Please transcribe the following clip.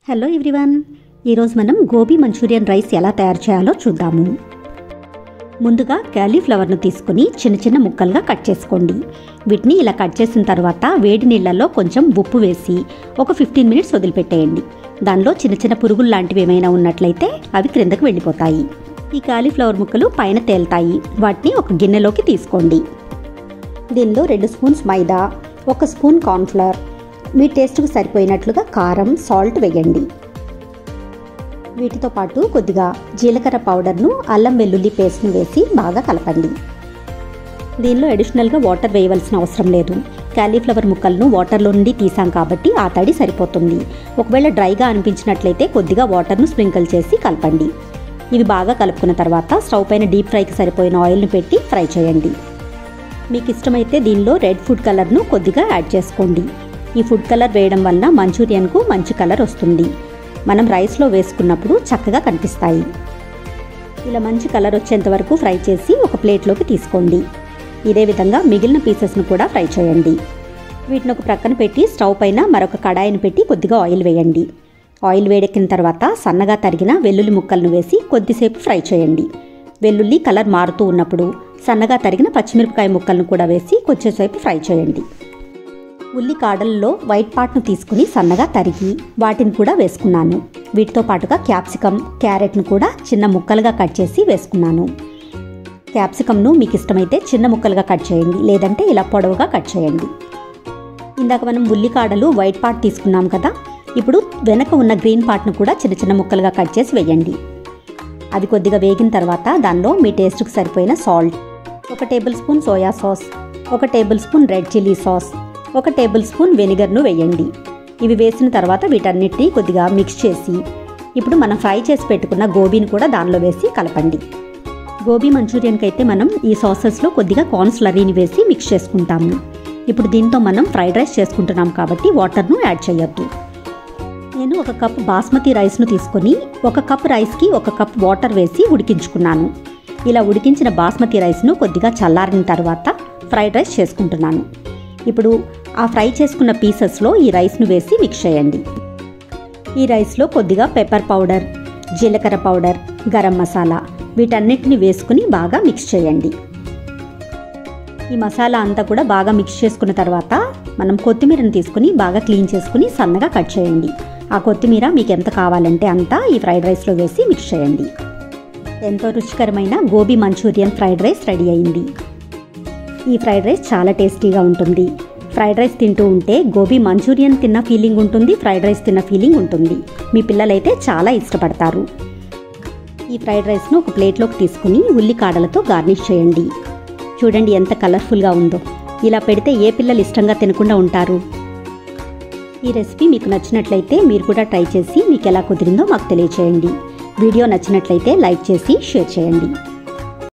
hello everyone ఈరోజు మనం gobi Manchurian rice ఎలా తయారు చేయాలో చూద్దాము ముందుగా క్యాలీఫ్లవర్ను తీసుకుని చిన్న చిన్న ముక్కలుగా కట్ చేసుకోండి వీటిని ఇలా కట్ చేసిన తర్వాత వేడి నీళ్ళల్లో కొంచెం ఉప్పు వేసి ఒక ఫిఫ్టీన్ మినిట్స్ వదిలిపెట్టేయండి దానిలో చిన్న చిన్న పురుగులు లాంటివి ఏమైనా ఉన్నట్లయితే అవి క్రిందకు వెళ్ళిపోతాయి ఈ కాలీఫ్లవర్ ముక్కలు పైన తేలుతాయి వాటిని ఒక గిన్నెలోకి తీసుకోండి దీనిలో రెండు స్పూన్స్ మైదా ఒక స్పూన్ కార్న్ఫ్లవర్ మీ టేస్ట్కు సరిపోయినట్లుగా కారం సాల్ట్ వేయండి వీటితో పాటు కొద్దిగా జీలకర్ర పౌడర్ను అల్లం వెల్లుల్లి పేస్ట్ను వేసి బాగా కలపండి దీనిలో అడిషనల్గా వాటర్ వేయవలసిన అవసరం లేదు క్యాలీఫ్లవర్ ముక్కలను వాటర్లో నుండి తీసాం కాబట్టి ఆ తడి సరిపోతుంది ఒకవేళ డ్రైగా అనిపించినట్లయితే కొద్దిగా వాటర్ను స్ప్రింకిల్ చేసి కలపండి ఇవి బాగా కలుపుకున్న తర్వాత స్టవ్ పైన డీప్ ఫ్రైకి సరిపోయిన ఆయిల్ను పెట్టి ఫ్రై చేయండి మీకు ఇష్టమైతే దీనిలో రెడ్ ఫుడ్ కలర్ను కొద్దిగా యాడ్ చేసుకోండి ఈ ఫుడ్ కలర్ వేయడం వలన మంచూరియన్కు మంచి కలర్ వస్తుంది మనం రైస్లో వేసుకున్నప్పుడు చక్కగా కనిపిస్తాయి ఇలా మంచి కలర్ వచ్చేంత వరకు ఫ్రై చేసి ఒక ప్లేట్లోకి తీసుకోండి ఇదే విధంగా మిగిలిన పీసెస్ను కూడా ఫ్రై చేయండి వీటిని ఒక ప్రక్కన పెట్టి స్టవ్ పైన మరొక కడాయిని పెట్టి కొద్దిగా ఆయిల్ వేయండి ఆయిల్ వేడెక్కిన తర్వాత సన్నగా తరిగిన వెల్లుల్లి ముక్కలను వేసి కొద్దిసేపు ఫ్రై చేయండి వెల్లుల్లి కలర్ మారుతూ ఉన్నప్పుడు సన్నగా తరిగిన పచ్చిమిరపకాయ ముక్కలను కూడా వేసి కొంచెంసేపు ఫ్రై చేయండి ఉల్లి కాడల్లో వైట్ పార్ట్ను తీసుకుని సన్నగా తరిగి వాటిని కూడా వేసుకున్నాను వీటితో పాటుగా క్యాప్సికమ్ క్యారెట్ను కూడా చిన్న ముక్కలుగా కట్ చేసి వేసుకున్నాను క్యాప్సికమ్ను మీకు ఇష్టమైతే చిన్న ముక్కలుగా కట్ చేయండి లేదంటే ఇలా పొడవుగా కట్ చేయండి ఇందాక మనం ఉల్లికాడలు వైట్ పార్ట్ తీసుకున్నాం కదా ఇప్పుడు వెనక ఉన్న గ్రీన్ పార్ట్ను కూడా చిన్న చిన్న ముక్కలుగా కట్ చేసి వేయండి అది కొద్దిగా వేగిన తర్వాత దానిలో మీ టేస్ట్కి సరిపోయిన సాల్ట్ ఒక టేబుల్ స్పూన్ సోయా సాస్ ఒక table spoon red chilli sauce ఒక టేబుల్ స్పూన్ వెనిగర్ను వేయండి ఇవి వేసిన తర్వాత వీటన్నిటిని కొద్దిగా మిక్స్ చేసి ఇప్పుడు మనం ఫ్రై చేసి పెట్టుకున్న గోబీని కూడా దానిలో వేసి కలపండి గోబీ మంచూరియన్కి అయితే మనం ఈ సాసెస్లో కొద్దిగా కార్న్ స్లరీని వేసి మిక్స్ చేసుకుంటాము ఇప్పుడు దీంతో మనం ఫ్రైడ్ రైస్ చేసుకుంటున్నాం కాబట్టి వాటర్ను యాడ్ చేయొద్దు నేను ఒక కప్ బాస్మతి రైస్ను తీసుకొని ఒక కప్ రైస్కి ఒక కప్ వాటర్ వేసి ఉడికించుకున్నాను ఇలా ఉడికించిన బాస్మతి రైస్ను కొద్దిగా చల్లారిన తర్వాత ఫ్రైడ్ రైస్ చేసుకుంటున్నాను ఇప్పుడు ఆ ఫ్రై చేసుకున్న పీసెస్లో ఈ రైస్ను వేసి మిక్స్ చేయండి ఈ రైస్లో కొద్దిగా పెప్పర్ పౌడర్ జీలకర్ర పౌడర్ గరం మసాలా వీటన్నిటిని వేసుకుని బాగా మిక్స్ చేయండి ఈ మసాలా అంతా కూడా బాగా మిక్స్ చేసుకున్న తర్వాత మనం కొత్తిమీరను తీసుకుని బాగా క్లీన్ చేసుకుని సన్నగా కట్ చేయండి ఆ కొత్తిమీర మీకు ఎంత కావాలంటే అంతా ఈ ఫ్రైడ్ రైస్లో వేసి మిక్స్ చేయండి ఎంతో రుచికరమైన gobi Manchurian fried rice ready అయింది ఈ ఫ్రైడ్ రైస్ చాలా టేస్టీగా ఉంటుంది ఫ్రైడ్ రైస్ తింటూ ఉంటే గోబీ మంచూరియన్ తిన్న ఫీలింగ్ ఉంటుంది ఫ్రైడ్ రైస్ తిన్న ఫీలింగ్ ఉంటుంది మీ పిల్లలైతే చాలా ఇష్టపడతారు ఈ ఫ్రైడ్ రైస్ను ఒక ప్లేట్లోకి తీసుకుని ఉల్లికాడలతో గార్నిష్ చేయండి చూడండి ఎంత కలర్ఫుల్గా ఉందో ఇలా పెడితే ఏ పిల్లలు ఇష్టంగా తినకుండా ఉంటారు ఈ రెసిపీ మీకు నచ్చినట్లయితే మీరు కూడా ట్రై చేసి మీకు ఎలా కుదిరిందో మాకు తెలియచేయండి వీడియో నచ్చినట్లయితే లైక్ చేసి షేర్ చేయండి